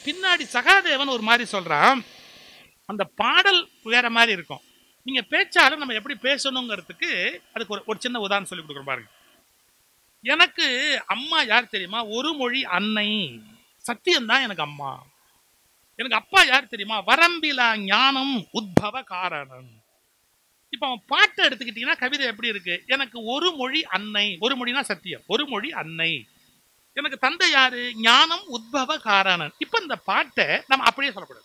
பின்னாடி சகாதேவன் ஒரு மாதிரி சொல்றான் அந்த பாடல் வேற மாதிரி இருக்கும் நீங்க பேச்சாளர் நம்ம எப்படி பேசணுங்கிறதுக்கு அதுக்கு ஒரு ஒரு சின்ன உதாரணம் சொல்லி கொடுக்குறோம் பாருங்க எனக்கு அம்மா யார் தெரியுமா ஒரு மொழி அன்னை சத்தியம்தான் எனக்கு அம்மா எனக்கு அப்பா யார் தெரியுமா வரம்பிலா ஞானம் உத்பவ காரணம் இப்ப அவன் பாட்டை எடுத்துக்கிட்டீங்கன்னா கவிதை எப்படி இருக்கு எனக்கு ஒரு மொழி அன்னை ஒரு மொழினா சத்தியம் ஒரு மொழி அன்னை எனக்கு தந்தை யாரு ஞானம் உத்பவ காரணன் இப்ப இந்த பாட்டை நம்ம அப்படியே சொல்லக்கூடாது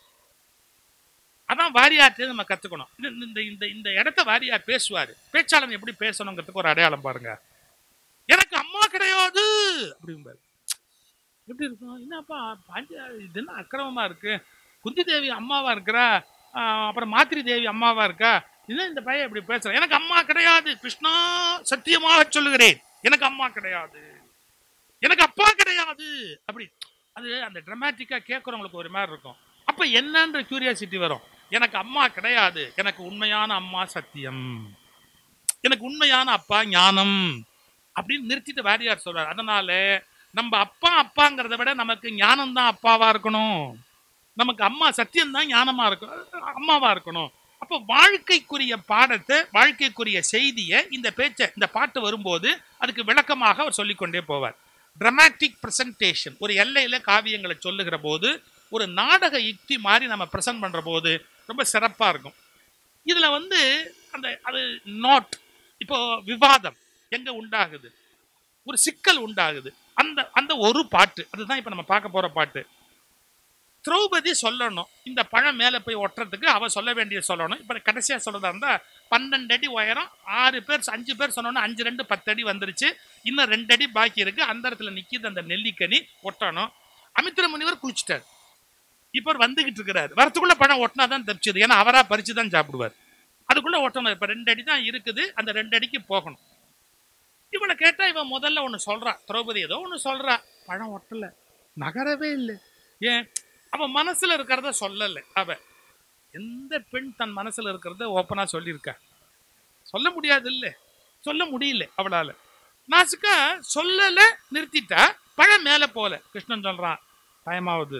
அதான் வாரியார்ட்டே நம்ம கத்துக்கணும் இந்த- இந்த இந்த இந்த இடத்த வாரியார் பேசுவாரு பேச்சாளன் எப்படி பேசணுங்கிறதுக்கு ஒரு அடையாளம் பாருங்க எனக்கு அம்மா கிடையாது அப்படிம்பாரு எப்படி இருக்கும் என்னப்பா பாண்டியா இது என்ன அக்கிரமமா இருக்கு குந்தி தேவி அம்மாவா இருக்கிறா ஆஹ் அப்புறம் மாத்திரி தேவி அம்மாவா இருக்கா என்ன இந்த பையன் இப்படி பேசுறான் எனக்கு அம்மா கிடையாது கிருஷ்ணா சத்தியமாக சொல்லுகிறேன் எனக்கு அம்மா கிடையாது எனக்கு அப்பா கிடையாது அப்படி அது அந்த ட்ரமாட்டிக்கா கேட்கறவங்களுக்கு ஒரு மாதிரி இருக்கும் அப்ப என்னன்ற கியூரியாசிட்டி வரும் எனக்கு அம்மா கிடையாது எனக்கு உண்மையான அம்மா சத்தியம் எனக்கு உண்மையான அப்பா ஞானம் அப்படின்னு நிறுத்திட்டு வாரியார் சொல்றாரு அதனால நம்ம அப்பா அப்பாங்கிறத விட நமக்கு ஞானம் தான் அப்பாவா இருக்கணும் நமக்கு அம்மா சத்தியம் தான் ஞானமா இருக்கும் அம்மாவா இருக்கணும் அப்போ வாழ்க்கைக்குரிய பாடத்தை வாழ்க்கைக்குரிய செய்தியை இந்த பேச்சை இந்த பாட்டு வரும்போது அதுக்கு விளக்கமாக அவர் சொல்லிக்கொண்டே போவார் dramatic presentation ஒரு எல்லையில காவியங்களை சொல்லுகிற போது ஒரு நாடக யுக்தி மாதிரி நம்ம ப்ரெசென்ட் பண்ற போது ரொம்ப சிறப்பா இருக்கும் இதுல வந்து அந்த அது நாட் இப்போ விவாதம் எங்க உண்டாகுது ஒரு சிக்கல் உண்டாகுது அந்த அந்த ஒரு பாட்டு அதுதான் இப்ப நம்ம பார்க்க போற பாட்டு திரௌபதி சொல்லணும் இந்த பழம் மேல போய் ஒட்டுறதுக்கு அவ சொல்ல வேண்டிய சொல்லணும் இப்ப கடைசியா சொல்றதா இருந்தா பன்னெண்டு அடி உயரம் ஆறு பேர் அஞ்சு பேர் சொன்னோன்னா அஞ்சு ரெண்டு பத்து அடி வந்துருச்சு இன்னும் ரெண்டு அடி பாக்கி இருக்கு அந்த இடத்துல நிக்கிது அந்த நெல்லிக்கனி ஒட்டணும் அமித்திர முனிவர் குளிச்சுட்டார் இப்ப அவர் வந்துகிட்டு இருக்கிறாரு வரத்துக்குள்ள பழம் ஒட்டினா தான் தப்பிச்சது ஏன்னா அவரா பறிச்சு தான் சாப்பிடுவார் அதுக்குள்ள ஒட்டணும் இப்ப ரெண்டு அடி தான் இருக்குது அந்த ரெண்டு அடிக்கு போகணும் இவளை கேட்டா இவன் முதல்ல ஒண்ணு சொல்றா திரௌபதி ஏதோ ஒண்ணு சொல்றா பழம் ஒட்டல நகரவே இல்லை ஏன் அவ மனசுல இருக்கிறத சொல்லல அவ எந்த பெண் தன் மனசுல இருக்கிறத ஓப்பனா சொல்லியிருக்கா சொல்ல முடியாது இல்ல சொல்ல முடியல அவளால நாசுக்கா சொல்லல நிறுத்திட்டா பழம் மேல போல கிருஷ்ணன் சொல்றான் பயமாவது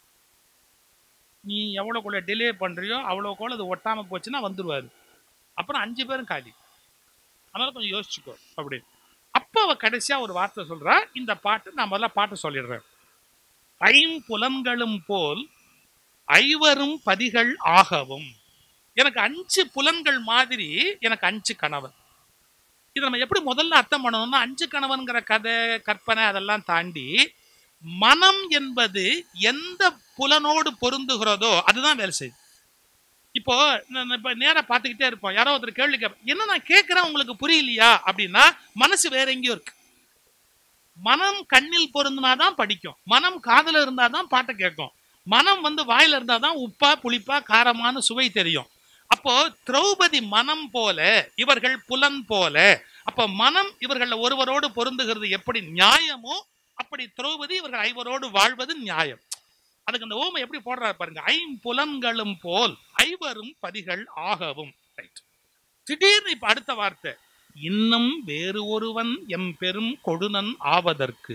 நீ எவ்வளோக்குள்ள டிலே பண்றியோ அவ்வளோக்குள்ள அது ஒட்டாம போச்சுன்னா வந்துருவாரு அப்புறம் அஞ்சு பேரும் காலி அதனால கொஞ்சம் யோசிச்சுக்கோ அப்படின்னு அப்போ அவ கடைசியா ஒரு வார்த்தை சொல்றா இந்த பாட்டு நான் முதல்ல பாட்டு சொல்லிடுறேன் ஐம்புலன்களும் போல் ஐவரும் பதிகள் ஆகவும் எனக்கு அஞ்சு புலன்கள் மாதிரி எனக்கு அஞ்சு கணவன் இதை நம்ம எப்படி முதல்ல அர்த்தம் பண்ணணும்னா அஞ்சு கணவன்கிற கதை கற்பனை அதெல்லாம் தாண்டி மனம் என்பது எந்த புலனோடு பொருந்துகிறதோ அதுதான் வேலை செய்யுது இப்போ நான் இப்ப நேரா பார்த்துக்கிட்டே இருப்போம் யாரோ ஒருத்தர் கேள்வி கேட்ப என்ன நான் கேட்கிறேன் உங்களுக்கு புரியலையா அப்படின்னா மனசு வேற எங்கேயோ இருக்கு மனம் கண்ணில் பொருந்தினாதான் படிக்கும் மனம் காதுல இருந்தாதான் பாட்டை கேட்கும் மனம் வந்து வாயில இருந்தாதான் உப்பா புளிப்பா காரமான சுவை தெரியும் அப்போ திரௌபதி மனம் போல இவர்கள் புலன் போல அப்ப மனம் இவர்கள ஒருவரோடு பொருந்துகிறது எப்படி நியாயமோ அப்படி திரௌபதி இவர்கள் ஐவரோடு வாழ்வது நியாயம் அதுக்கு அந்த ஓமை எப்படி போடுறாரு பாருங்க ஐம்புலன்களும் போல் ஐவரும் பதிகள் ஆகவும் ரைட் திடீர்னு இப்ப அடுத்த வார்த்தை இன்னும் வேறு ஒருவன் எம் பெரும் கொழுனன் ஆவதற்கு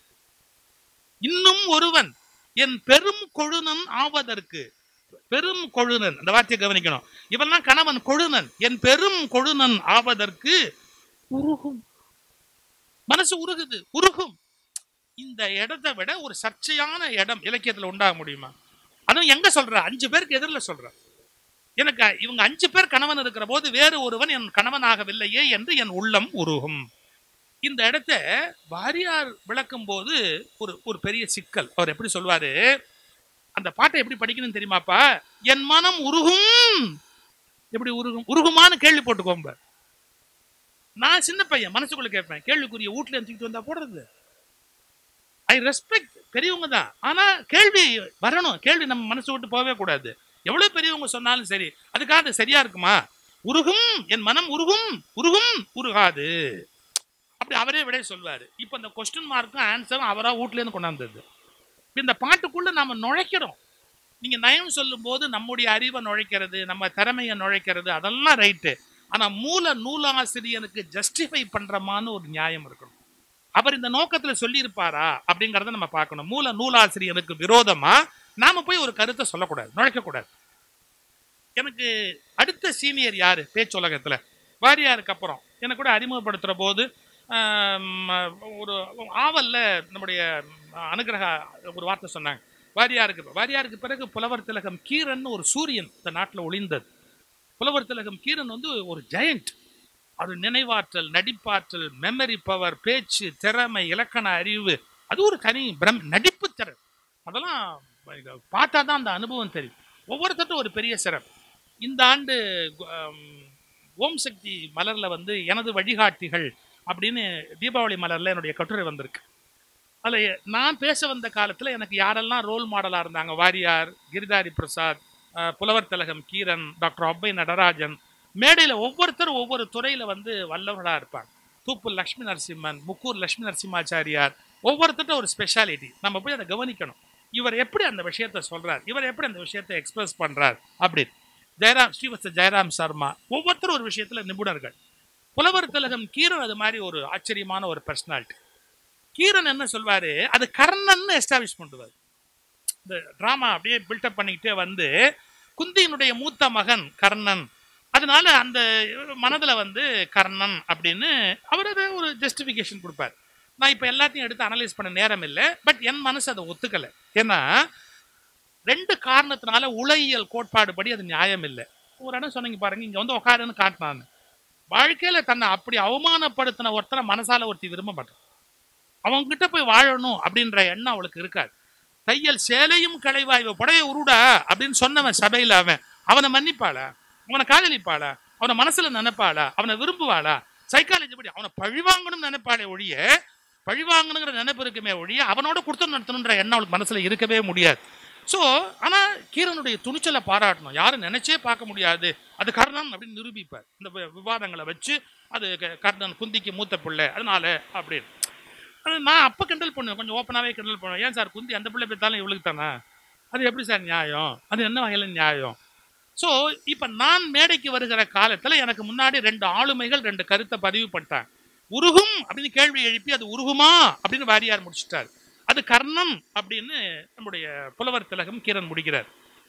இன்னும் ஒருவன் என் பெரும் கொழுனன் ஆவதற்கு பெரும் கொழுனன் அந்த வார்த்தையை கவனிக்கணும் இவன் கணவன் கொழுனன் என் பெரும் கொழுனன் ஆவதற்கு உருகும் மனசு உருகுது உருகும் இந்த இடத்தை விட ஒரு சர்ச்சையான இடம் இலக்கியத்துல உண்டாக முடியுமா அதுவும் எங்க சொல்ற அஞ்சு பேருக்கு எதிரில் சொல்ற எனக்கு இவங்க அஞ்சு பேர் கணவன் இருக்கிற போது வேறு ஒருவன் என் கணவனாகவில்லையே என்று என் உள்ளம் உருகும் இந்த இடத்த வாரியார் விளக்கும் போது ஒரு ஒரு பெரிய சிக்கல் அவர் எப்படி சொல்வாரு அந்த பாட்டை எப்படி படிக்கணும்னு தெரியுமாப்பா என் மனம் உருகும் எப்படி உருகும் உருகுமான்னு கேள்வி போட்டுக்கோம்ப நான் சின்ன பையன் மனசுக்குள்ள கேட்பேன் கேள்விக்குரிய வீட்டுல தூக்கிட்டு வந்தா போடுறது ஐ ரெஸ்பெக்ட் பெரியவங்க தான் ஆனா கேள்வி வரணும் கேள்வி நம்ம மனசு விட்டு போகவே கூடாது எவ்வளவு பெரியவங்க சொன்னாலும் சரி அதுக்காக அது சரியா இருக்குமா உருகும் என் மனம் உருகும் உருகும் உருகாது அப்படி அவரே விட சொல்வாரு இப்போ இந்த கொஸ்டின் மார்க்கும் ஆன்சரும் அவரா வீட்ல இருந்து கொண்டாந்தது இந்த பாட்டுக்குள்ள நாம நுழைக்கிறோம் நீங்க நயம் சொல்லும் போது நம்முடைய அறிவை நுழைக்கிறது நம்ம திறமையை நுழைக்கிறது அதெல்லாம் ரைட்டு ஆனா மூல நூலாசிரியனுக்கு ஜஸ்டிஃபை பண்றமான்னு ஒரு நியாயம் இருக்கணும் அவர் இந்த நோக்கத்துல சொல்லியிருப்பாரா அப்படிங்கறத நம்ம பார்க்கணும் மூல நூலாசிரியனுக்கு விரோதமா நாம போய் ஒரு கருத்தை சொல்லக்கூடாது நுழைக்கக்கூடாது எனக்கு அடுத்த சீனியர் யாரு பேச்சுலகத்துல வாரியாருக்கு அப்புறம் எனக்கு கூட அறிமுகப்படுத்துற போது ஆம், ஒரு ஆவல்ல நம்முடைய அனுகிரக ஒரு வார்த்தை சொன்னாங்க வாரியாருக்கு வாரியாருக்கு பிறகு புலவர் திலகம் கீரன் ஒரு சூரியன் இந்த நாட்டில் ஒளிந்தது புலவர் திலகம் கீரன் வந்து ஒரு ஜெயண்ட் அது நினைவாற்றல் நடிப்பாற்றல் மெமரி பவர் பேச்சு திறமை இலக்கண அறிவு அது ஒரு தனி பிரம் நடிப்பு திறன் அதெல்லாம் பார்த்தா தான் அந்த அனுபவம் தெரியும் ஒவ்வொருத்தட்டும் ஒரு பெரிய சிறப்பு இந்த ஆண்டு ஆம், ஓம் சக்தி மலர்ல வந்து எனது வழிகாட்டிகள் அப்படின்னு தீபாவளி மலர்ல என்னுடைய கட்டுரை வந்திருக்கு அதில் நான் பேச வந்த காலத்தில் எனக்கு யாரெல்லாம் ரோல் மாடலாக இருந்தாங்க வாரியார் கிரிதாரி பிரசாத் அஹ், புலவர் திலகம் கீரன் டாக்டர் அப்பை நடராஜன் மேடையில் ஒவ்வொருத்தரும் ஒவ்வொரு துறையில் வந்து வல்லவர்களாக இருப்பாங்க தூப்பு லக்ஷ்மி நரசிம்மன் முக்கூர் லக்ஷ்மி நரசிம்மாச்சாரியார் ஒவ்வொருத்தர்ட்ட ஒரு ஸ்பெஷாலிட்டி நம்ம போய் அதை கவனிக்கணும் இவர் எப்படி அந்த விஷயத்த சொல்றார் இவர் எப்படி அந்த விஷயத்தை எக்ஸ்பிரஸ் பண்றார் அப்படின்னு ஜெயராம் ஸ்ரீவத்ச ஜெயராம் சர்மா ஒவ்வொருத்தரும் ஒரு விஷயத்துல நிபுணர்கள் புலவர் திலகம் கீரன் அது மாதிரி ஒரு ஆச்சரியமான ஒரு பர்சனாலிட்டி கீரன் என்ன சொல்வாரு அது கர்ணன் எஸ்டாப்ளிஷ் பண்ணுவார் இந்த டிராமா அப்படியே பில்டப் பண்ணிக்கிட்டே வந்து குந்தியினுடைய மூத்த மகன் கர்ணன் அதனால அந்த மனதுல வந்து கர்ணன் அப்படின்னு அவர் அதை ஒரு ஜஸ்டிஃபிகேஷன் கொடுப்பார் நான் இப்போ எல்லாத்தையும் எடுத்து அனலைஸ் பண்ண நேரம் இல்லை பட் என் மனசு அதை ஒத்துக்கலை ஏன்னா ரெண்டு காரணத்தினால உலகியல் கோட்பாடு படி அது நியாயம் இல்லை ஒரு இடம் சொன்னீங்க பாருங்க இங்க வந்து உட்காருன்னு காட்டினான்னு வாழ்க்கையில தன்னை அப்படி அவமானப்படுத்தின ஒருத்தரை மனசால ஒருத்தி விரும்ப மாட்டான் அவன்கிட்ட போய் வாழணும் அப்படின்ற எண்ணம் அவளுக்கு இருக்காது தையல் சேலையும் களைவா இவ புடைய உருடா அப்படின்னு சொன்னவன் சபையில அவன் அவனை மன்னிப்பாளா அவனை காதலிப்பாளா அவனை மனசுல நினைப்பாளா அவனை விரும்புவாளா சைக்காலஜி படி அவனை பழிவாங்கணும்னு நினைப்பாளே ஒழிய பழிவாங்கணுங்கிற நினைப்பு இருக்குமே ஒழிய அவனோட கொடுத்து நடத்தணுன்ற எண்ணம் அவளுக்கு மனசுல இருக்கவே முடியாது ஸோ ஆனா கீரனுடைய துணிச்சலை பாராட்டணும் யாரும் நினைச்சே பார்க்க முடியாது அது கர்ணன் அப்படின்னு நிரூபிப்பார் இந்த வி- விவாதங்களை வச்சு அது க- கர்ணன் குந்திக்கு மூத்த பிள்ளை அதனால அப்படின்னு அது நான் அப்போ கிண்டல் பண்ணுவேன் கொஞ்சம் ஓப்பனாகவே கிண்டல் பண்ணுவேன் ஏன் சார் குந்தி அந்த பிள்ளை பெற்றாலும் இவளுக்கு தானே அது எப்படி சார் நியாயம் அது என்ன வகையில் நியாயம் ஸோ இப்போ நான் மேடைக்கு வருகிற காலத்தில் எனக்கு முன்னாடி ரெண்டு ஆளுமைகள் ரெண்டு கருத்தை பதிவு பண்ணிட்டாங்க உருகும் அப்படின்னு கேள்வி எழுப்பி அது உருகுமா அப்படின்னு வாரியார் முடிச்சிட்டார் அது கர்ணம் அப்படின்னு நம்முடைய புலவர் திலகம் கீரன் முடிக்கிறார்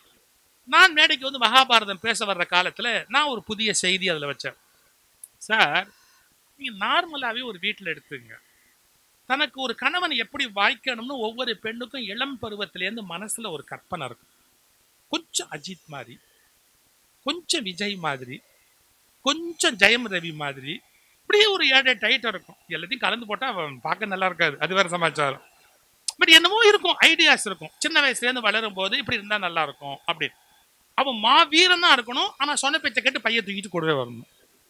நான் மேடைக்கு வந்து மகாபாரதம் பேச வர்ற காலத்தில் நான் ஒரு புதிய செய்தி அதில் வச்சேன் சார் நீங்கள் நார்மலாகவே ஒரு வீட்டில் எடுத்துங்க தனக்கு ஒரு கணவன் எப்படி வாய்க்கணும்னு ஒவ்வொரு பெண்ணுக்கும் இளம் பருவத்திலேருந்து மனசுல ஒரு கற்பனை இருக்கும் கொஞ்சம் அஜித் மாதிரி கொஞ்சம் விஜய் மாதிரி கொஞ்சம் ஜெயம் ரவி மாதிரி இப்படியே ஒரு ஏழு எட்டு ஐட்டம் இருக்கும் எல்லாத்தையும் கலந்து போட்டா அவன் பார்க்க நல்லா இருக்காது அது வேற சமாச்சாரம் பட் என்னமோ இருக்கும் ஐடியாஸ் இருக்கும் சின்ன வயசுலேருந்து வளரும் போது இப்படி இருந்தா நல்லா இருக்கும் அப்படின்னு அவன் மா வீரன் தான் இருக்கணும் ஆனா சொன்ன பேச்சை கேட்டு பைய தூக்கிட்டு கூடவே வரணும்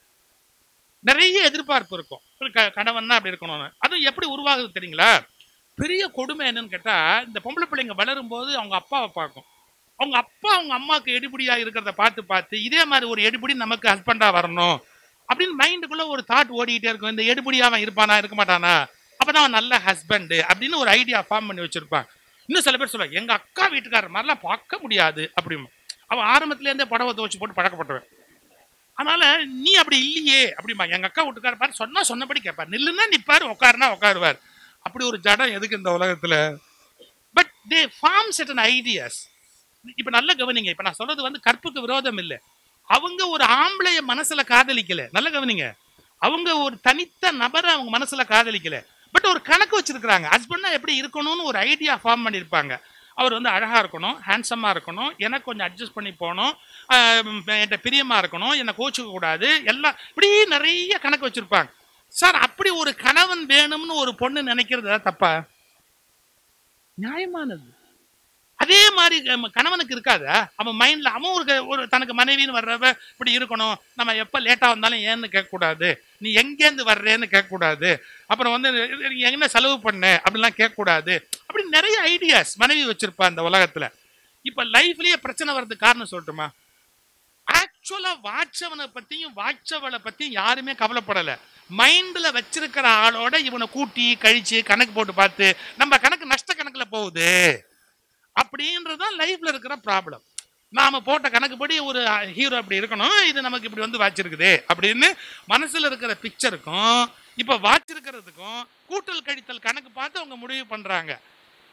நிறைய எதிர்பார்ப்பு இருக்கும் ஒரு க- கணவன்னா அப்படி இருக்கணும்னு அது எப்படி உருவாகுது தெரியுங்களா பெரிய கொடுமை என்னன்னு கேட்டா இந்த பொம்பளை பிள்ளைங்க வளரும் போது அவங்க அப்பாவை பார்க்கும் அவங்க அப்பா அவங்க அம்மாவுக்கு எடுபடியா இருக்கிறத பார்த்து பார்த்து இதே மாதிரி ஒரு எடுபடி நமக்கு ஹஸ்பண்டா வரணும் அப்படின்னு மைண்டுக்குள்ள ஒரு தாட் ஓடிக்கிட்டே இருக்கும் இந்த எடுபடியா அவன் இருப்பானா இருக்க மாட்டானா அப்பதான் அவன் நல்ல ஹஸ்பண்ட் அப்படின்னு ஒரு ஐடியா ஃபார்ம் பண்ணி வச்சிருப்பான் இன்னும் சில பேர் சொல்லுவாங்க எங்க அக்கா வீட்டுக்காரர் மாதிரிலாம் பார்க்க முடியாது அப்படின்னு அவன் ஆரம்பத்துல இருந்தே புடவை துவச்சு போட்டு பழக்கப்பட்டவன் அதனால நீ அப்படி இல்லையே அப்படிமா எங்க அக்கா வீட்டுக்கார பாரு சொன்னா சொன்னபடி கேட்பார் நில்லுன்னா நிப்பாரு உட்காருனா உட்காருவார் அப்படி ஒரு ஜடம் எதுக்கு இந்த உலகத்துல but they form certain ideas இப்ப நல்ல கவனிங்க இப்ப நான் சொல்றது வந்து கற்புக்கு விரோதம் இல்லை அவங்க ஒரு ஆம்பளைய மனசுல காதலிக்கல நல்ல கவனிங்க அவங்க ஒரு தனித்த நபரை அவங்க மனசுல காதலிக்கல பட் ஒரு கணக்கு வச்சிருக்கிறாங்க ஹஸ்பண்டா எப்படி இருக்கணும்னு ஒரு ஐடியா ஃபார்ம் பண்ணியிருப்பாங்க அவர் வந்து அழகா இருக்கணும் ஹேண்ட்ஸமா இருக்கணும் எனக்கு கொஞ்சம் அட்ஜஸ்ட் பண்ணி போகணும் ஆஹ் என்கிட்ட பிரியமா இருக்கணும் என்னை கோச்சுக்க கூடாது எல்லாம் இப்படி நிறைய கணக்கு வச்சிருப்பாங்க சார் அப்படி ஒரு கணவன் வேணும்னு ஒரு பொண்ணு நினைக்கிறது ஏதாவது தப்பா நியாயமானது அதே மாதிரி நம்ம கணவனுக்கு இருக்காதா அவன் மைண்ட்ல அவன் ஒரு க- ஒரு தனக்கு மனைவின்னு வர்றவ இப்படி இருக்கணும் நம்ம எப்ப லேட்டா வந்தாலும் ஏன்னு கேட்கக்கூடாது நீ எங்கேருந்து வர்றேன்னு கேட்கக்கூடாது அப்புறம் வந்து நீ என்ன செலவு பண்ண அப்படிலாம் கேட்கக்கூடாது அப்படி நிறைய ஐடியாஸ் மனைவி வச்சிருப்பா இந்த உலகத்துல இப்ப லைஃப்லயே பிரச்சனை வர்றதுக்கு காரணம் சொல்லட்டுமா ஆக்சுவலா வாட்சவனை பத்தியும் வாட்சவளை பத்தியும் யாருமே கவலைப்படல மைண்ட்ல வச்சிருக்கிற ஆளோட இவனை கூட்டி கழிச்சு கணக்கு போட்டு பார்த்து நம்ம கணக்கு நஷ்ட கணக்குல போகுது அப்படின்றதுதான் லைஃப்ல இருக்கிற ப்ராப்ளம் நாம போட்ட கணக்குப்படி ஒரு ஹீரோ அப்படி இருக்கணும் இது நமக்கு இப்படி வந்து வாட்சிருக்குது அப்படின்னு மனசுல இருக்கிற பிக்சருக்கும் இப்ப வாட்சிருக்கிறதுக்கும் கூட்டல் கழித்தல் கணக்கு பார்த்து அவங்க முடிவு பண்றாங்க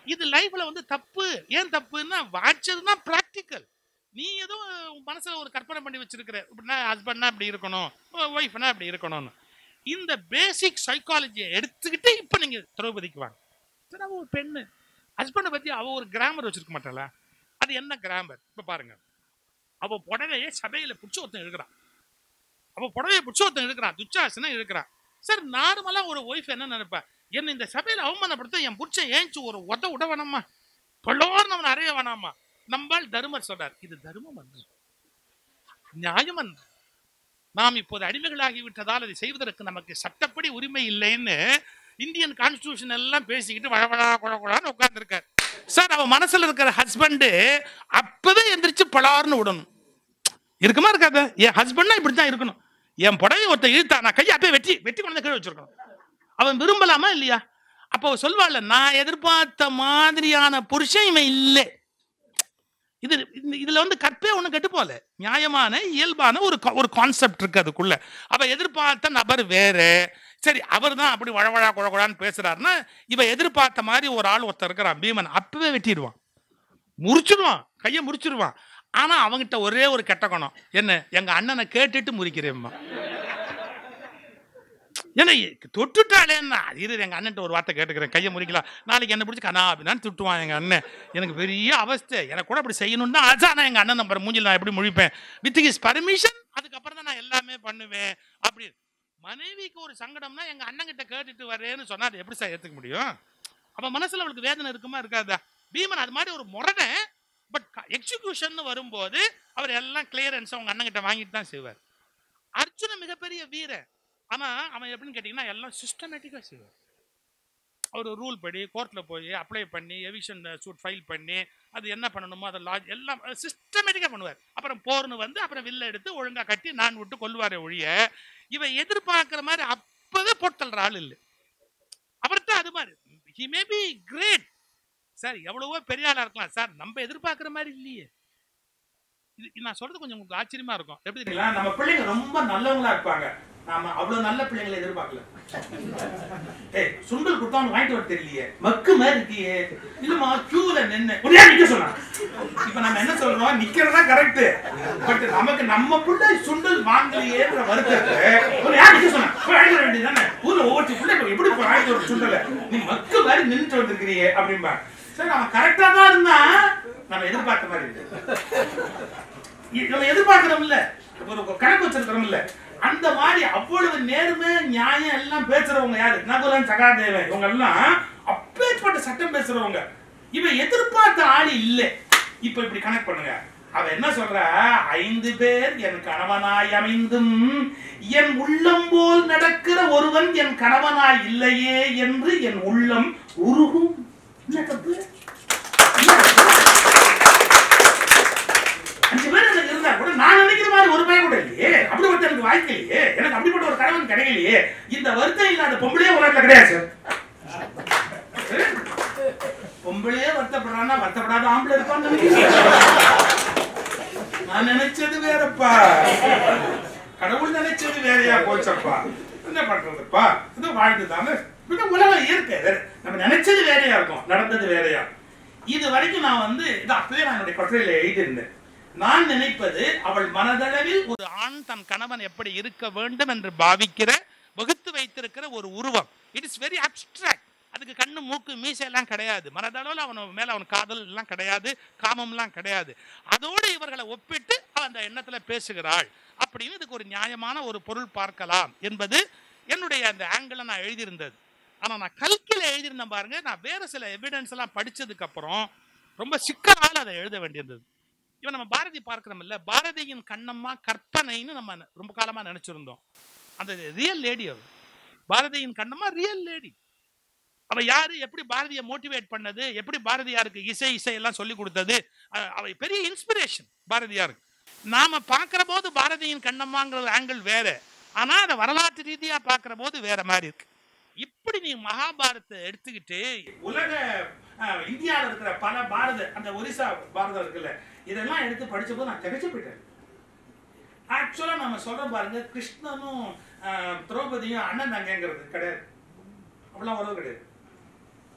இது லைஃப்ல வந்து தப்பு ஏன் தப்புன்னா வாட்சதுன்னா ப்ராக்டிக்கல் நீ ஏதோ உன் மனசுல ஒரு கற்பனை பண்ணி வச்சிருக்கிற இப்படின்னா ஹஸ்பண்ட்னா இப்படி இருக்கணும் ஒய்ஃப்னா இப்படி இருக்கணும்னு இந்த பேசிக் சைக்காலஜியை எடுத்துக்கிட்டு இப்போ நீங்க திரௌபதிக்கு வாங்க சரி அவ ஒரு பெண்ணு ஹஸ்பண்டை பத்தி அவ ஒரு கிராமர் வச்சிருக்க மாட்டாளா அது என்ன கிராமர் இப்ப பாருங்க அவ புடவையே சபையில பிடிச்சி ஒருத்தன் இருக்கிறான் அவ புடவையை பிடிச்சி ஒருத்தன் இருக்கிறான் துச்சாசனம் இருக்கிறான் சார் நார்மலா ஒரு ஒய்ஃப் என்ன நினைப்பா என்ன இந்த சபையில அவமானப்படுத்த என் புருஷன் ஏஞ்சி ஒரு உத விட வேணாமா பலோர் நம்ம அறைய வேணாமா நம்பால் தருமர் சொல்றார் இது தர்மம் அன்று நியாயம் அன்று நாம் இப்போது அடிமைகளாகி விட்டதால் அதை செய்வதற்கு நமக்கு சட்டப்படி உரிமை இல்லைன்னு இந்தியன் கான்ஸ்டிடியூஷன் எல்லாம் பேசிக்கிட்டு வழவழா குழகுழான்னு உட்கார்ந்துருக்கார் சார் அவன் மனசுல இருக்கிற ஹஸ்பண்டு அப்பவே எந்திரிச்சு பலார்னு விடணும் இருக்குமா இருக்காது என் ஹஸ்பண்ட்னா இப்படி தான் இருக்கணும் என் புடவை ஒருத்தன் இழுத்தா நான் கையை அப்பயே வெட்டி வெட்டி கொண்டு வந்து கீழே வச்சிருக்கணும் அவன் விரும்பலாமா இல்லையா அப்போ அவ சொல்வாள்ல நான் எதிர்பார்த்த மாதிரியான புருஷன் இவன் இல்லை இது இந்த- இதுல வந்து கற்பே ஒண்ணு கெட்டு போல நியாயமான இயல்பான ஒரு கா- ஒரு கான்செப்ட் இருக்கு அதுக்குள்ள அவ எதிர்பார்த்த நபர் வேற சரி அவர் தான் அப்படி வழவழா குழகுழான்னு பேசுறாருன்னா இவ எதிர்பார்த்த மாதிரி ஒரு ஆள் ஒருத்தர் இருக்கிறான் பீமன் அப்பவே வெட்டிடுவான் முறிச்சிடுவான் கையை முறிச்சிடுவான் ஆனா அவங்கிட்ட ஒரே ஒரு கெட்ட குணம் என்ன எங்க அண்ணனை கேட்டுட்டு முறிக்கிறேம்மா ஏன்னா தொட்டுட்டாலேன்னா இரு எங்க அண்ணன்ட்ட ஒரு வார்த்தை கேட்டுக்கிறேன் கையை முறிக்கலாம் நாளைக்கு என்ன பிடிச்சி கண்ணா அப்படின்னா திட்டுவான் எங்க அண்ணன் எனக்கு பெரிய அவஸ்தை எனக்கு கூட அப்படி செய்யணும் தான் அதான் நான் எங்க அண்ணன் நம்பர் மூஞ்சில் நான் எப்படி முழிப்பேன் வித் ஹிஸ் பர்மிஷன் அதுக்கப்புறம் தான் நான் எல்லாமே பண்ணுவேன் அப்படி மனைவிக்கு ஒரு சங்கடம்னா எங்க அண்ணன் கிட்ட கேட்டுட்டு வரேன்னு சொன்னா அது எப்படி சார் ஏத்துக்க முடியும் அப்ப மனசுல அவளுக்கு வேதனை இருக்குமா இருக்காதா பீமன் அது மாதிரி ஒரு முரணை பட் எக்ஸிகியூஷன் வரும்போது அவர் எல்லாம் கிளியரன்ஸ் அவங்க அண்ணன் கிட்ட வாங்கிட்டு தான் செய்வார் அர்ஜுன மிகப்பெரிய வீரன் ஆனா அவன் எப்படின்னு கேட்டீங்கன்னா எல்லாம் சிஸ்டமேட்டிக்கா செய்வார் அவர் ரூல் படி கோர்ட்ல போய் அப்ளை பண்ணி எவிஷன் சூட் ஃபைல் பண்ணி அது என்ன பண்ணணுமோ அதை லாஜ் எல்லாம் சிஸ்டமேட்டிக்கா பண்ணுவார் அப்புறம் போர்னு வந்து அப்புறம் வில்ல எடுத்து ஒழுங்கா கட்டி நான் விட்டு கொல்லுவாரே ஒழிய இவன் எதிர்பார்க்கிற மாதிரி அப்பவே போட்டல்ற ஆள் இல்லை அவர்கிட்ட அது மாதிரி he may be great sir எவ்வளவோ பெரிய ஆளா இருக்கலாம் சார் நம்ம எதிர்பார்க்கிற மாதிரி இல்லையே இது இது நான் சொல்றது கொஞ்சம் உங்களுக்கு ஆச்சரியமா இருக்கும் எப்படி தெரியுங்களா நம்ம பிள்ளைங்க ரொம்ப நல்லவங்களா இருப்பாங்க நாம அவ்வளவு நல்ல பிள்ளைங்களை எதிர்பார்க்கல ஏய் சுண்டல் கொடுத்தா அவனுக்கு வாங்கிட்டு வர தெரியலையே மக்கு மாதிரி இருக்கியே இல்லம்மா கியூல நின்னு ஒரே நிக்க சொன்னா இப்ப நம்ம என்ன சொல்றோம் நிக்கிறதா கரெக்ட் பட் நமக்கு நம்ம பிள்ளை சுண்டல் வாங்கலையேன்ற வருத்தத்தை ஒரு யார் நிக்க சொன்னா போய் வாங்கிட்டு வர வேண்டியதானே ஊர்ல ஒவ்வொரு பிள்ளை இப்ப எப்படி போய் வாங்கிட்டு வர சுண்டல நீ மக்கு மாதிரி நின்னுட்டு வந்திருக்கிறியே அப்படிம்பா சரி அவன் கரெக்டா தான் இருந்தா நம்ம எதிர்பார்த்த மாதிரி இருக்கு இ- நம்ம எதிர்பார்க்கிறோம் இல்ல ஒரு ஒரு கணக்கு வச்சிருக்கிறோம் இல்ல அந்த மாதிரி அவ்வளவு நேர்மை நியாயம் எல்லாம் பேசுறவங்க யாரு நகுலன் சகாதேவன் இவங்க எல்லாம் அப்பேற்பட்ட சட்டம் பேசுறவங்க இவன் எதிர்பார்த்த ஆளு இல்ல இப்ப இப்படி கனெக்ட் பண்ணுங்க அவ என்ன சொல்ற ஐந்து பேர் என் கணவனாய் அமைந்தும் என் உள்ளம் போல் நடக்கிற ஒருவன் என் கணவனாய் இல்லையே என்று என் உள்ளம் உருகும் என்ன தப்பு என்ன தப்பு? அஞ்சு பேர் எனக்கு இருந்தா கூட நான் நினைக்கிற மாதிரி ஒரு பையன் கூட இல்லையே அப்படி ஒருத்தர் எனக்கு வாய்க்கலையே எனக்கு அப்படிப்பட்ட ஒரு கணவன் கிடைக்கலையே இந்த வருத்தம் இல்லாத பொம்பளையே உலகத்துல கிடையாது சார் பொம்பளையே வருத்தப்படுறான்னா வருத்தப்படாத ஆம்பளை இருப்பான்னு நினைக்கிறேன் நான் நினைச்சது வேறப்பா கடவுள் நினைச்சது வேறையா போச்சப்பா என்ன பண்றதுப்பா இது வாழ்ந்து தானே இது உலகம் இயற்கை வேற நம்ம நினைச்சது வேறையா இருக்கும் நடந்தது வேறையா இது வரைக்கும் நான் வந்து இது அப்பவே நான் என்னுடைய கட்டுரையில எழுதியிருந்தேன் நான் நினைப்பது அவள் மனதளவில் ஒரு ஆண் தன் கணவன் எப்படி இருக்க வேண்டும் என்று பாவிக்கிற வகுத்து வைத்திருக்கிற ஒரு உருவம் இட் இஸ் வெரி அப்டிராக்ட் அதுக்கு கண்ணு மூக்கு மீசை எல்லாம் கிடையாது மனதளவில் அவன் மேல அவன் காதல் எல்லாம் கிடையாது காமம்லாம் கிடையாது அதோடு இவர்களை ஒப்பிட்டு அவன் அந்த எண்ணத்துல பேசுகிறாள் அப்படின்னு இதுக்கு ஒரு நியாயமான ஒரு பொருள் பார்க்கலாம் என்பது என்னுடைய அந்த ஆங்கிள் நான் எழுதியிருந்தது ஆனா நான் கல்கில எழுதியிருந்தேன் பாருங்க நான் வேற சில எவிடன்ஸ் எல்லாம் படிச்சதுக்கு அப்புறம் ரொம்ப சிக்கலால் அதை எழுத வேண்டியிருந்தது இவன் நம்ம பாரதி பார்க்கிறோம் இல்ல பாரதியின் கண்ணம்மா கற்பனைன்னு நம்ம ந- ரொம்ப காலமா நினைச்சிருந்தோம் அந்த ரியல் லேடி அவ பாரதியின் கண்ணம்மா ரியல் லேடி அவ யாரு எப்படி பாரதியை மோட்டிவேட் பண்ணது எப்படி பாரதியாருக்கு இசை இசை எல்லாம் சொல்லி கொடுத்தது அஹ் அவ பெரிய இன்ஸ்பிரேஷன் பாரதியாருக்கு நாம பார்க்கிற போது பாரதியின் கண்ணம்மாங்கிற ஆங்கிள் வேற ஆனா அதை வரலாற்று ரீதியா பார்க்கிற போது வேற மாதிரி இருக்கு இப்படி நீ மகாபாரத்தை எடுத்துக்கிட்டு உலக அஹ், இந்தியால இருக்கிற பல பாரத அந்த ஒரிசா பாரதம் இருக்குல்ல இதெல்லாம் எடுத்து படிச்ச போது நான் திகைச்சு போயிட்டேன் ஆக்சுவலா நம்ம சொல்றோம் பாருங்க கிருஷ்ணனும் அஹ், திரௌபதியும் அண்ணன் தங்கைங்கிறது கிடையாது அவ்வளவு உறவு கிடையாது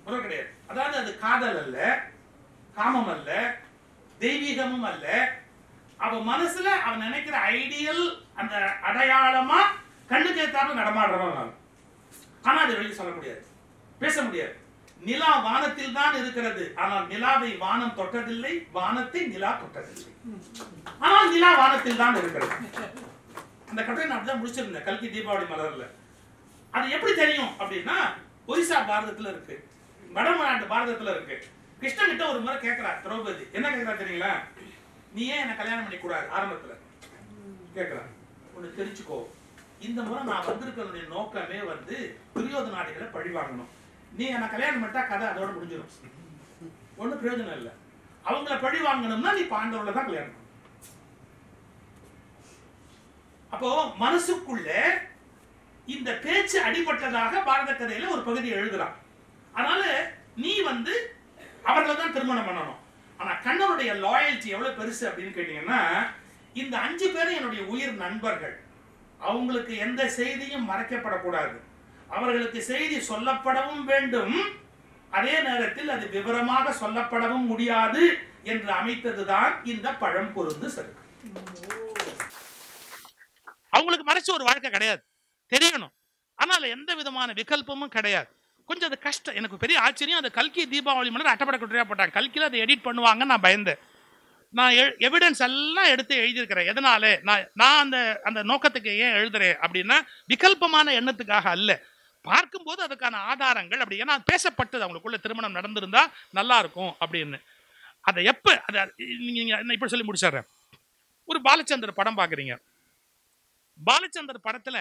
உறவு கிடையாது அதாவது அது காதல் அல்ல காமம் அல்ல தெய்வீகமும் அல்ல அவ மனசுல அவன் நினைக்கிற ஐடியல் அந்த அடையாளமா கண்ணுக்கு ஏத்தாப்புல நடமாடுறவன் நான் ஆனா அதை வெளியே சொல்ல முடியாது பேச முடியாது நிலா வானத்தில் தான் இருக்கிறது ஆனால் நிலாவை வானம் தொட்டதில்லை வானத்தை நிலா தொட்டதில்லை ஆனால் நிலா வானத்தில் தான் இருக்கிறது அந்த கட்டுரை நான் அப்படிதான் முடிச்சிருந்தேன் கல்கி தீபாவளி மலர்ல அது எப்படி தெரியும் அப்படின்னா ஒரிசா பாரதத்துல இருக்கு வடநாட்டு பாரதத்துல இருக்கு கிருஷ்ணன் கிட்ட ஒரு முறை கேட்கிறார் திரௌபதி என்ன கேட்கிறா தெரியுங்களா நீ ஏன் என்ன கல்யாணம் பண்ணி கூடாது ஆரம்பத்துல கேட்கிறா ஒண்ணு தெரிஞ்சுக்கோ இந்த முறை நான் வந்திருக்கிறதுடைய நோக்கமே வந்து துரியோதனாடிகளை பழி வாங்கணும் நீ என்ன கல்யாணம் பண்ணிட்டா கதை அதோட முடிஞ்சிடும் ஒண்ணும் பிரயோஜனம் இல்லை அவங்கள பழி வாங்கணும்னா நீ பாண்டவர்களை தான் கல்யாணம் பண்ணணும். அப்போ மனசுக்குள்ள இந்த பேச்சு அடிபட்டதாக பாரத கதையில ஒரு பகுதி எழுதுறான் அதனால நீ வந்து அவர்களை தான் திருமணம் பண்ணணும் ஆனா கண்ணனுடைய லாயல்ட்டி எவ்வளவு பெருசு அப்படின்னு கேட்டீங்கன்னா இந்த அஞ்சு பேரும் என்னுடைய உயிர் நண்பர்கள் அவங்களுக்கு எந்த செய்தியும் மறைக்கப்படக்கூடாது அவர்களுக்கு செய்தி சொல்லப்படவும் வேண்டும் அதே நேரத்தில் அது விவரமாக சொல்லப்படவும் முடியாது என்று அமைத்ததுதான் இந்த பழம் பொருந்து சருக்கு அவங்களுக்கு மறைச்ச ஒரு வாழ்க்கை கிடையாது தெரியணும் ஆனால் எந்த விதமான விகல்பமும் கிடையாது கொஞ்சம் அது கஷ்டம் எனக்கு பெரிய ஆச்சரியம் அது கல்கி தீபாவளி மலர் அட்டப்பட குட்டியா போட்டாங்க கல்கியில் அதை எடிட் பண்ணுவாங்க நான் பயந்தேன் நான் எவிடன்ஸ் எல்லாம் எடுத்து எழுதியிருக்கிறேன் எதனால நான் நான் அந்த அந்த நோக்கத்துக்கு ஏன் எழுதுறேன் அப்படின்னா விகல்பமான எண்ணத்துக்காக அல்ல பார்க்கும்போது அதுக்கான ஆதாரங்கள் அப்படி ஏன்னா பேசப்பட்டது அவங்களுக்குள்ள திருமணம் நடந்திருந்தா நல்லா இருக்கும் அப்படின்னு அதை எப்போ அதை நீங்க என்ன இப்படி சொல்லி முடிச்சிடுறேன் ஒரு பாலச்சந்தர் படம் பார்க்குறீங்க பாலச்சந்தர் படத்துல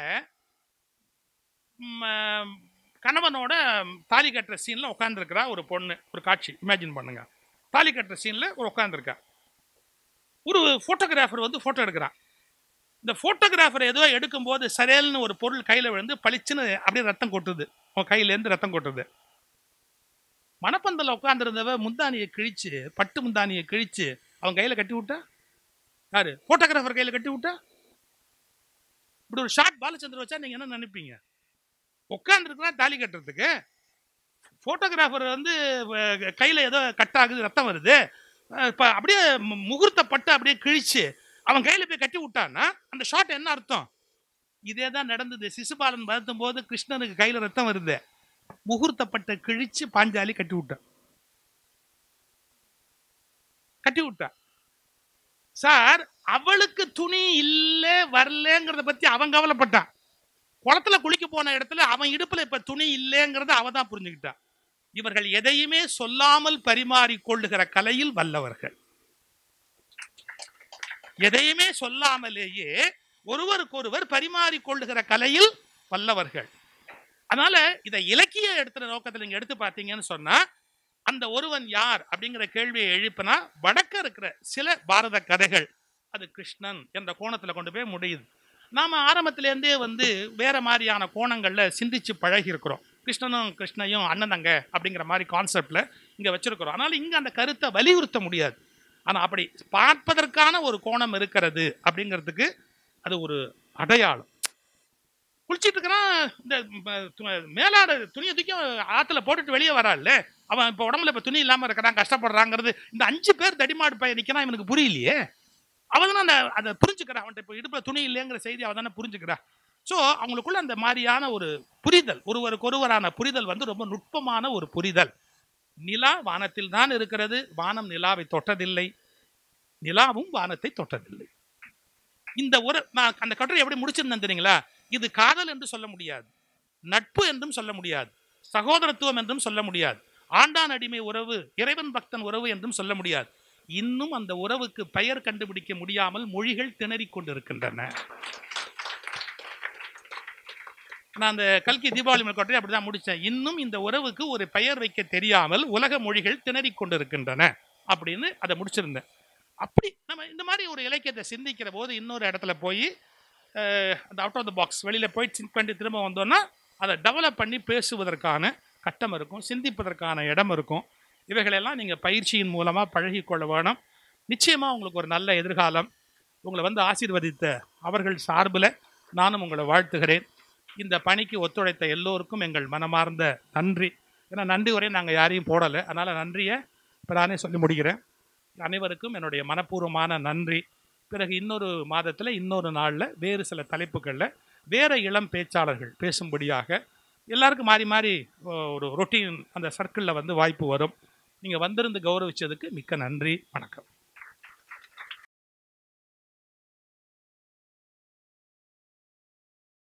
ம், ஆம், கணவனோட தாலி கட்டுற சீன்ல உட்காந்துருக்கிறா ஒரு பொண்ணு ஒரு காட்சி இமேஜின் பண்ணுங்க தாலி கட்டுற சீன்ல ஒரு உட்காந்துருக்கா ஒரு போட்டோகிராஃபர் வந்து போட்டோ எடுக்கிறான் இந்த போட்டோகிராஃபர் ஏதோ எடுக்கும்போது சரேல்னு ஒரு பொருள் கையில விழுந்து பளிச்சுன்னு அப்படியே ரத்தம் கொட்டுது அவன் கையிலேருந்து ரத்தம் கொட்டுது மணப்பந்தல உட்காந்துருந்தவ முந்தானியை கிழிச்சு பட்டு முந்தானியை கிழிச்சு அவன் கையில கட்டி விட்டா யாரு போட்டோகிராஃபர் கையில கட்டி விட்டா இப்படி ஒரு ஷார்ட் பாலச்சந்திர வச்சா நீங்க என்ன நினைப்பீங்க உட்காந்துருக்குறா தாலி கட்டுறதுக்கு போட்டோகிராஃபர் வந்து அஹ், கையில ஏதோ கட் ஆகுது ரத்தம் வருது அஹ், இப்ப அப்படியே மு- முகூர்த்த பட்டு அப்படியே கிழிச்சு அவன் கையில போய் கட்டி விட்டான்னா அந்த ஷாட் என்ன அர்த்தம் இதே தான் நடந்தது சிசுபாலன் வருத்தும் போது கிருஷ்ணனுக்கு கையில ரத்தம் வருது முகூர்த்த பட்டை கிழிச்சு பாஞ்சாலி கட்டி விட்டான் கட்டி விட்டா சார் அவளுக்கு துணி இல்ல வரலங்கிறத பத்தி அவன் கவலைப்பட்டான் குளத்துல குளிக்க போன இடத்துல அவன் இடுப்புல இப்ப துணி இல்லைங்கிறத அவ தான் புரிஞ்சுக்கிட்டா இவர்கள் எதையுமே சொல்லாமல் பரிமாறிக் கொள்ளுகிற கலையில் வல்லவர்கள் எதையுமே சொல்லாமலேயே ஒருவருக்கொருவர் பரிமாறிக் கொள்ளுகிற கலையில் வல்லவர்கள் அதனால இதை இலக்கிய எடுத்துற நோக்கத்துல நீங்க எடுத்து பார்த்தீங்கன்னு சொன்னா அந்த ஒருவன் யார் அப்படிங்கிற கேள்வியை எழுப்பினா வடக்க இருக்கிற சில பாரத கதைகள் அது கிருஷ்ணன் என்ற கோணத்துல கொண்டு போய் முடியுது நாம ஆரம்பத்திலேருந்தே வந்து வேற மாதிரியான கோணங்கள்ல சிந்திச்சு பழகி இருக்கிறோம் கிருஷ்ணனும் கிருஷ்ணையும் அண்ணன் தங்க அப்படிங்கிற மாதிரி கான்செப்ட்ல இங்க வச்சிருக்கிறோம் ஆனால் இங்க அந்த கருத்தை வலியுறுத்த முடியாது ஆனா அப்படி பார்ப்பதற்கான ஒரு கோணம் இருக்கிறது அப்படிங்கிறதுக்கு அது ஒரு அடையாளம் குளிச்சிட்டு இருக்கிறான் இந்த ம- து- மேலாட துணியை தூக்கி ஆத்துல போட்டுட்டு வெளியே வரான்ல அவன் இப்போ உடம்புல இப்போ துணி இல்லாம இருக்கிறான் கஷ்டப்படுறாங்கிறது இந்த அஞ்சு பேர் தடிமாடு பையன் நிக்கிறான் இவனுக்கு புரியலையே அவன் தானே அந்த அதை புரிஞ்சுக்கிறான் அவன்கிட்ட இப்போ இடுப்புல துணி இல்லைங்கிற செய்தி அவன் தானே புரிஞ்சுக்கிறா ஸோ அவங்களுக்குள்ள அந்த மாதிரியான ஒரு புரிதல் ஒருவருக்கு ஒருவரான புரிதல் வந்து ரொம்ப நுட்பமான ஒரு புரிதல் நிலா வானத்தில் தான் இருக்கிறது வானம் நிலாவை தொட்டதில்லை நிலாவும் வானத்தை தொட்டதில்லை இந்த ஒரு நான் அந்த கட்டுரை எப்படி முடிச்சிருந்தேன் தெரியுங்களா இது காதல் என்று சொல்ல முடியாது நட்பு என்றும் சொல்ல முடியாது சகோதரத்துவம் என்றும் சொல்ல முடியாது ஆண்டான் அடிமை உறவு இறைவன் பக்தன் உறவு என்றும் சொல்ல முடியாது இன்னும் அந்த உறவுக்கு பெயர் கண்டுபிடிக்க முடியாமல் மொழிகள் திணறிக் கொண்டிருக்கின்றன நான் அந்த கல்கி தீபாவளி கட்டுரை அப்படிதான் முடிச்சேன் இன்னும் இந்த உறவுக்கு ஒரு பெயர் வைக்க தெரியாமல் உலக மொழிகள் திணறிக் கொண்டிருக்கின்றன அப்படின்னு அதை முடிச்சிருந்தேன் அப்படி நம்ம இந்த மாதிரி ஒரு இலக்கியத்தை சிந்திக்கிற போது இன்னொரு இடத்துல போய் அஹ், அந்த அவுட் ஆஃப் த பாக்ஸ் வெளியில் போய் சிங்க் பண்ணி திரும்ப வந்தோம்னா அதை டெவலப் பண்ணி பேசுவதற்கான கட்டம் இருக்கும் சிந்திப்பதற்கான இடம் இருக்கும் இவைகளெல்லாம் நீங்கள் பயிற்சியின் மூலமாக பழகிக்கொள்ள வேணும் நிச்சயமாக உங்களுக்கு ஒரு நல்ல எதிர்காலம் உங்களை வந்து ஆசீர்வதித்த அவர்கள் சார்பில் நானும் உங்களை வாழ்த்துகிறேன் இந்த பணிக்கு ஒத்துழைத்த எல்லோருக்கும் எங்கள் மனமார்ந்த நன்றி ஏன்னா நன்றி உரையை நாங்கள் யாரையும் போடலை அதனால் நன்றியை இப்போ நானே சொல்லி முடிக்கிறேன் அனைவருக்கும் என்னுடைய மனப்பூர்வமான நன்றி பிறகு இன்னொரு மாதத்தில் இன்னொரு நாளில் வேறு சில தலைப்புகளில் வேற இளம் பேச்சாளர்கள் பேசும்படியாக எல்லாருக்கும் மாறி மாறி ஒரு ரொட்டீன் அந்த சர்க்கிளில் வந்து வாய்ப்பு வரும் நீங்கள் வந்திருந்து கௌரவிச்சதுக்கு மிக்க நன்றி வணக்கம்